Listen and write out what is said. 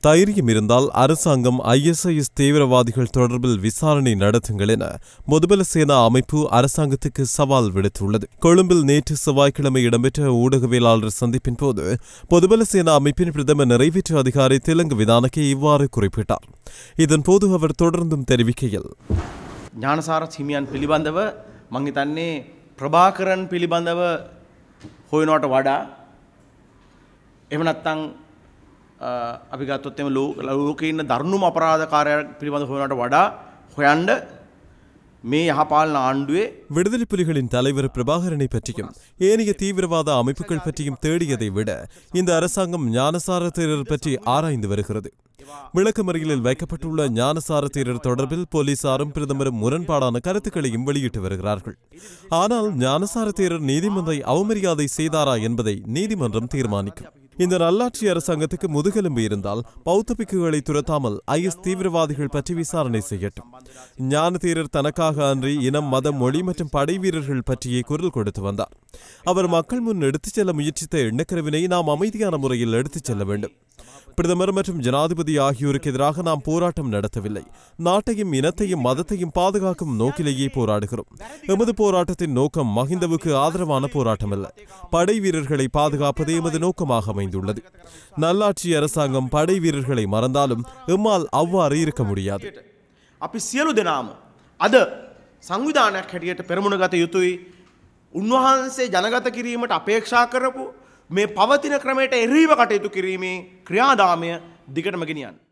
தைரியம் இருந்தால் அரசாங்கம் ஐஎஸ்ஐஎஸ் தீவிரவாதிகள் தொடர்பில் விசாரணை நடத்துங்கள் என முதுபல சேனா அமைப்பு அரசாங்கத்துக்கு சவால் விடுத்துள்ளது கொழும்பில் நேற்று செவ்வாய்க்கிழமை இடம்பெற்ற ஊடகவியலாளர் சந்திப்பின் போது பொதுபல சேனா அமைப்பின் பிரதம நிறைவேற்று அதிகாரி தெலுங்கு விதானக்கே இவ்வாறு குறிப்பிட்டார் இதன்போது அவர் தொடர்ந்தும் தெரிவிக்கையில் ඥානසාරත් හිමියන් පිළිබඳව මං හිතන්නේ ප්‍රභාකරන් පිළිබඳව හොයනවට වඩා එහෙම නැත්නම් අ, අපි ගත්තොත් එම ලෝ- ලෝකේ ඉන්න දරුණුම අපරාධකාරයක් පිළිබඳව හොයනවට වඩා හොයන්න මේ යහපාලන ආණ්ඩුවේ விடுதலை புலிகளின் தலைவர் பிரபாகரனை பற்றியும் ஏனைய தீவிரவாத அமைப்புகள் பற்றியும் தேடியதை விட இந்த அரசாங்கம் ஞானசார தேரர் பற்றி ஆராய்ந்து வருகிறது விளக்கமறியலில் வைக்கப்பட்டுள்ள ஞானசார தேரர் தொடர்பில் போலீசாரும் பிரதமரும் முரண்பாடான கருத்துக்களையும் வெளியிட்டு வருகிறார்கள் ஆனால் ஞானசார தேரர் நீதிமன்றை அவமரியாதை செய்தாரா என்பதை நீதிமன்றம் தீர்மானிக்கும் இந்த நல்லாட்சி அரசாங்கத்துக்கு முதுகெலும்பு இருந்தால் பௌத்த பிக்குகளை துரத்தாமல் ஐஎஸ் தீவிரவாதிகள் பற்றி விசாரணை செய்யட்டும் ஞான தீரர் தனக்காக அன்றி இனம் மதம் மொழி மற்றும் படை வீரர்கள் பற்றியே குரல் கொடுத்து வந்தார் அவர் மக்கள் முன் எடுத்துச் செல்ல முயற்சித்த எண்ணக்கருவினை நாம் அமைதியான முறையில் எடுத்துச் செல்ல வேண்டும் பிரதமர் மற்றும் ஜனாதிபதி ஆகியோருக்கு எதிராக நாம் போராட்டம் நடத்தவில்லை நாட்டையும் இனத்தையும் மதத்தையும் பாதுகாக்கும் நோக்கிலேயே போராடுகிறோம் எமது போராட்டத்தின் நோக்கம் மஹிந்தவுக்கு ஆதரவான போராட்டம் அல்ல படை வீரர்களை பாதுகாப்பது எமது நோக்கமாக அமைந்துள்ளது நல்லாட்சி அரசாங்கம் படை வீரர்களை மறந்தாலும் எம்மால் அவ்வாறு இருக்க முடியாது අපි සියලු දෙනාම අද සංවිධානයක් හැටියට පෙරමුණ ගත යුතුයි උන්වහන්සේ ජනගත කිරීමට අපේක්ෂා කරපු මේ පවතින ක්‍රමයට එරීව කටයුතු කිරීමේ ක්‍රියාදාමය දිගටම ගෙනියන්න.